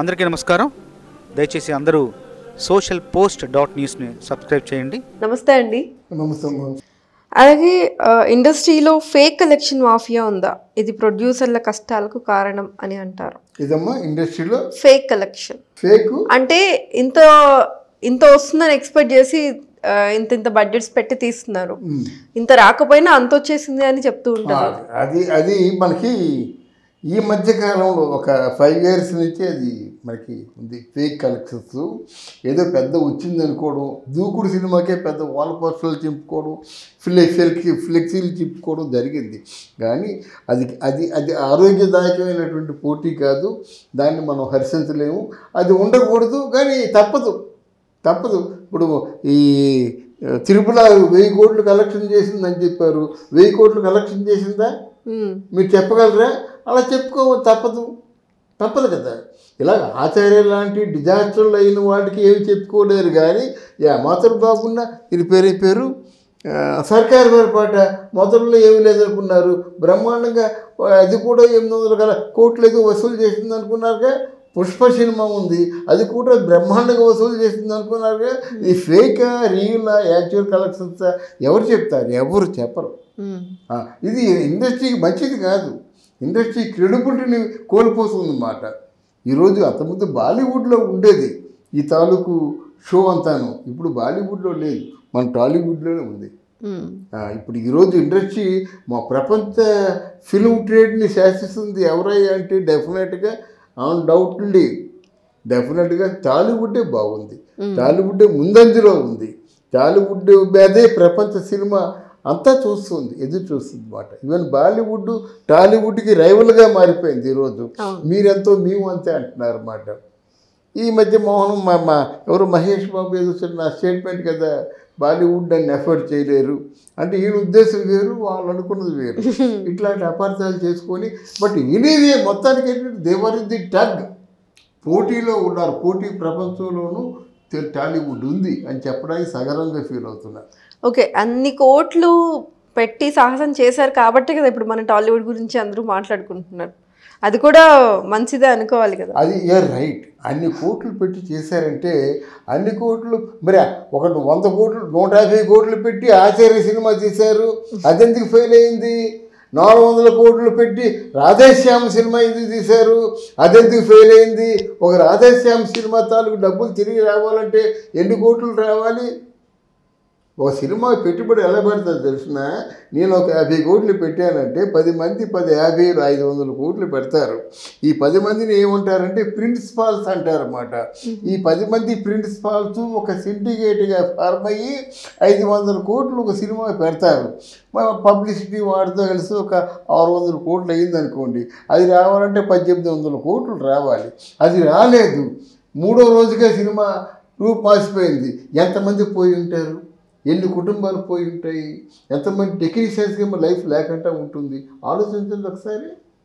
అందరికీ నమస్కారం దయచేసి అందరూ సోషల్ పోస్ట్ డాట్ న్యూస్ని సబ్స్క్రైబ్ చేయండి నమస్తే అండి నమస్తే అమ్మా అలాగే ఆ, ఇండస్ట్రీలో ఫేక్ కలెక్షన్ మాఫియా ఉందా ఇది ప్రొడ్యూసర్ల కష్టాలకు కారణం అని అంటారు ఇదమ్మా ఇండస్ట్రీలో ఫేక్ కలెక్షన్ ఫేక్ అంటే ఇంత ఇంత వస్తుందని ఎక్స్పెక్ట్ చేసి ఆ, ఇంత ఇంత బడ్జెట్స్ పెట్టి తీస్తున్నారు ఇంత రాకపోయినా అంత వచ్చేసింది అని చెప్తూ ఉంటారు అది అది మనకి ఈ మధ్య కాలంలో ఒక ఫైవ్ ఇయర్స్ నుంచి అది మనకి ఉంది ఫేక్ కలెక్షన్స్ ఏదో పెద్ద వచ్చింది అనుకోవడం దూకుడు సినిమాకే పెద్ద వాల్ పోస్టర్లు చింపుకోవడం ఫ్లెక్సీలకి ఫ్లెక్సీలు చింపుకోవడం జరిగింది కానీ అది అది అది ఆరోగ్యదాయకమైనటువంటి పోటీ కాదు దాన్ని మనం హర్షించలేము అది ఉండకూడదు కానీ తప్పదు తప్పదు ఇప్పుడు ఈ ఆ, తిరుపల వెయ్యి కోట్లు కలెక్షన్ చేసిందని చెప్పారు వెయ్యి కోట్లు కలెక్షన్ చేసిందా ఉమ్, మీరు చెప్పగలరా అలా చెప్పుకో తప్పదు తప్పదు కదా ఇలా ఆచార్య లాంటి డిజాస్టర్లు అయిన వాటికి ఏమి చెప్పుకోలేరు కానీ యా మాత్రం బాగున్నా ఇది పేరు ఈ పేరు ఆ, సర్కారు వారి పాట మొదట్లో ఏమి లేదనుకున్నారు బ్రహ్మాండంగా అది కూడా ఎనిమిది వందల గల కోట్లు ఏదో వసూలు చేసింది అనుకున్నారుగా పుష్ప సినిమా ఉంది అది కూడా బ్రహ్మాండంగా వసూలు చేసింది అనుకున్నారుగా ఇది ఫేకా రియల్ యాక్చువల్ కలెక్షన్స్ ఎవరు చెప్తారు ఎవరు చెప్పరు ఉమ్, ఆ, ఇది ఇండస్ట్రీకి మంచిది కాదు ఇండస్ట్రీ క్రెడిబిలిటీని కోల్పోతుంది అన్నమాట ఈరోజు అంతకుముందు బాలీవుడ్లో ఉండేది ఈ తాలూకు షో అంతాను ఇప్పుడు బాలీవుడ్లో లేదు మన టాలీవుడ్లోనే ఉంది ఉమ్, ఆ, ఇప్పుడు ఈరోజు ఇండస్ట్రీ మా ప్రపంచ ఫిల్మ్ ట్రేడ్ని శాసిస్తుంది ఎవరయ్యా అంటే డెఫినెట్గా అన్డౌట్లీ డెఫినెట్గా టాలీవుడ్డే బాగుంది టాలీవుడ్డే ముందంజలో ఉంది టాలీవుడ్ అదే ప్రపంచ సినిమా అంతా చూస్తుంది ఎదురు చూస్తుంది అనమాట ఈవెన్ బాలీవుడ్ టాలీవుడ్కి రైవల్గా మారిపోయింది ఈరోజు అవును. మీరెంతో మేము అంతే అంటున్నారు అన్నమాట ఈ మధ్య మోహన్ మా మా ఎవరు మహేష్ బాబు ఏదో చిన్న స్టేట్మెంట్ కదా బాలీవుడ్ అని ఎఫర్ట్ చేయలేరు అంటే ఈయన ఉద్దేశం వేరు వాళ్ళు అనుకున్నది వేరు ఇట్లాంటి అపార్థాలు చేసుకొని బట్ వినేది మొత్తానికి ఏంటంటే దేవర్ ఇస్ ది టగ్ పోటీలో ఉన్నారు పోటీ ప్రపంచంలోనూ తె- టాలీవుడ్ ఉంది అని చెప్పడానికి సగర్వంగా ఫీల్ అవుతున్నారు ఓకే అన్ని కోట్లు పెట్టి సాహసం చేశారు కాబట్టి కదా ఇప్పుడు మన టాలీవుడ్ గురించి అందరూ మాట్లాడుకుంటున్నారు అది కూడా మంచిదే అనుకోవాలి కదా అది ఏ రైట్ అన్ని కోట్లు పెట్టి చేశారంటే అన్ని కోట్లు మరి ఒక వంద కోట్లు నూట యాభై కోట్లు పెట్టి ఆచార్య సినిమా తీశారు అదెందుకు ఫెయిల్ అయింది నాలుగు వందల కోట్లు పెట్టి రాధేశ్యామ్ సినిమా ఎందుకు తీశారు అదెందుకు ఫెయిల్ అయింది ఒక రాధేశ్యామ్ సినిమా తాలూకు డబ్బులు తిరిగి రావాలంటే ఎన్ని కోట్లు రావాలి ఒక సినిమా పెట్టుబడి ఎలా పెడతారు తెలిసిన నేను ఒక యాభై కోట్లు పెట్టానంటే పది మంది పది యాభైలు ఐదు వందల కోట్లు పెడతారు ఈ పది మందిని ఏమంటారంటే ప్రిన్సిపాల్స్ అంటారన్నమాట ఈ పది మంది ప్రిన్సిపాల్స్ ఒక సిండికేట్గా ఫార్మ్ అయ్యి ఐదు వందల కోట్లు ఒక సినిమా పెడతారు పబ్లిసిటీ వాటితో కలిసి ఒక ఆరు వందల కోట్లు అయ్యింది అనుకోండి అది రావాలంటే పద్దెనిమిది వందల కోట్లు రావాలి అది రాలేదు మూడో రోజుగా సినిమా రూపు మార్చిపోయింది ఎంతమంది పోయి ఉంటారు ఎన్ని కుటుంబాలు పోయి ఉంటాయి ఎంతమంది టెక్నీషియన్స్కి ఏమో లైఫ్ లేకుండా ఉంటుంది ఆలోచించండి ఒకసారి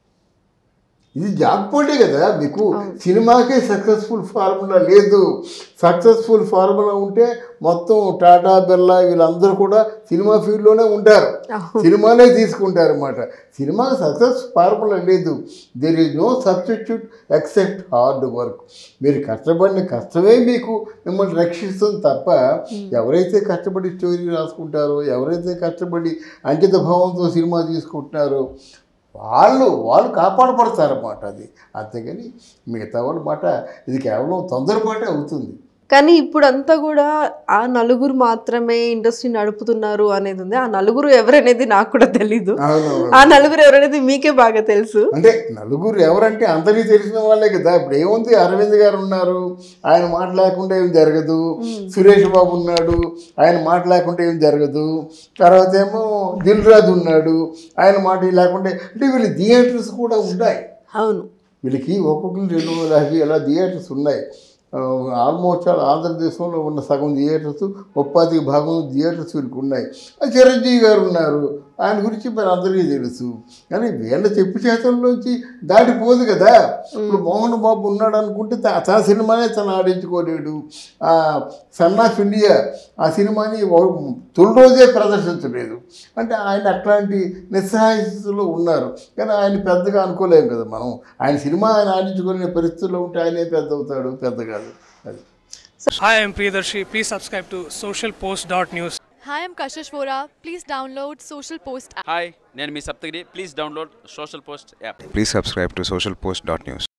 ఇది జాక్పోటే కదా మీకు సినిమాకే సక్సెస్ఫుల్ ఫార్ములా లేదు సక్సెస్ఫుల్ ఫార్ములా ఉంటే మొత్తం టాటా బిర్లా వీళ్ళందరూ కూడా సినిమా ఫీల్డ్లోనే ఉంటారు సినిమానే తీసుకుంటారు అన్నమాట సినిమా సక్సెస్ ఫార్ములా లేదు there is no substitute except hard work మీరు కష్టపడిన కష్టమే మీకు మిమ్మల్ని రక్షిస్తుంది తప్ప ఎవరైతే కష్టపడి స్టోరీ రాసుకుంటారో ఎవరైతే కష్టపడి అంకిత భావంతో సినిమా తీసుకుంటున్నారో వాళ్ళు వాళ్ళు కాపాడపడతారన్నమాట అది అంతేగాని మిగతా వాళ్ళ మాట ఇది కేవలం తొందరపాటే అవుతుంది కానీ ఇప్పుడు అంతా కూడా ఆ నలుగురు మాత్రమే ఇండస్ట్రీ నడుపుతున్నారు అనేది ఉంది ఆ నలుగురు ఎవరనేది నాకు కూడా తెలీదు అవునవును ఆ నలుగురు ఎవరనేది మీకే బాగా తెలుసు అంటే నలుగురు ఎవరంటే అందరికీ తెలిసిన వాళ్ళే కదా ఇప్పుడు ఏముంది అరవింద్ గారు ఉన్నారు ఆయన మాట లేకుండా ఏం జరగదు సురేష్ బాబు ఉన్నాడు ఆయన మాట లేకుండా ఏం జరగదు తర్వాత ఏమో దిల్ రాజు ఉన్నాడు ఆయన మాట లేకుండా అంటే వీళ్ళు థియేటర్స్ కూడా ఉన్నాయి అవును వీళ్ళకి ఒక్కొక్కరు రెండు వందల యాభై అలా థియేటర్స్ ఉన్నాయి ఆల్మోస్ట్ ఆల్ ఆంధ్రదేశంలో ఉన్న సగం థియేటర్స్ ముప్పాతికి భాగం థియేటర్స్ వీళ్ళకి ఉన్నాయి ఆ చిరంజీవి గారు ఉన్నారు ఆయన గురించి మరి అందరికీ తెలుసు కానీ వీళ్ళ చెప్పు చేతుల్లోంచి దాటిపోదు కదా ఇప్పుడు మోహన్ బాబు ఉన్నాడు అనుకుంటే త- తన సినిమానే తను ఆడించుకోలేడు ఆ సన్ ఆఫ్ ఇండియా ఆ సినిమాని ఒక- తొలి రోజే ప్రదర్శించలేదు అంటే ఆయన అట్లాంటి నిస్సహాయ స్థితిలో ఉన్నారు కానీ ఆయన పెద్దగా అనుకోలేము కదా మనం ఆయన సినిమా ఆయన ఆడించుకునే పరిస్థితుల్లో ఉంటే ఆయనే పెద్ద అవుతాడు పెద్ద కాదు అది Hi, I'm Priyadarshi. Please subscribe to socialpost.news. Hi, I'm Kashish Vora. Please download Social Post app. Hi నేను మీ Saptagiri please download social post app Please subscribe to socialpost.news.